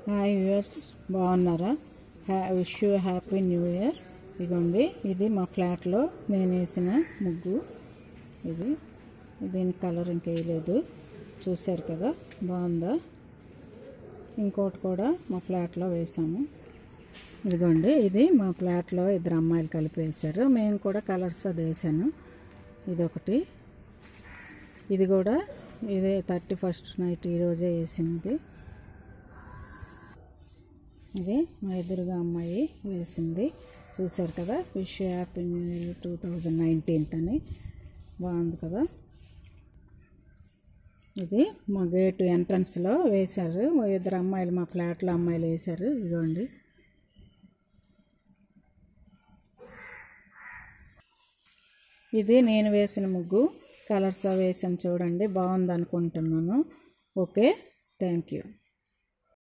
hi viewers బాగున్నారా హ్యా wish you happy new year ఇదిగోండి ఇది మా ఫ్లాట్లో నేను వేసిన ముగ్గు ఇది దీని కలర్ ఇంకా వేయలేదు చూశారు కదా బాగుందా ఇంకోటి కూడా మా ఫ్లాట్లో వేసాము ఇదిగోండి ఇది మా ఫ్లాట్లో ఇద్దరు అమ్మాయిలు కలిపి వేశారు మేము కూడా కలర్స్ అది వేసాను ఇదొకటి ఇది కూడా ఇదే థర్టీ ఫస్ట్ నైట్ ఈరోజే వేసింది ఇది మా ఎదురుగా అమ్మాయి వేసింది చూశారు కదా wish happy new year two thousand nineteenth అని బాగుంది కదా ఇది మా గేటు ఎంట్రన్స్లో వేశారు మా ఇద్దరు అమ్మాయిలు మా ఫ్లాట్లో అమ్మాయిలు వేశారు ఇదిగోండి ఇది నేను వేసిన ముగ్గు కలర్స్ వేసాను చూడండి బాగుంది అనుకుంటున్నాను ఓకే థ్యాంక్ యూ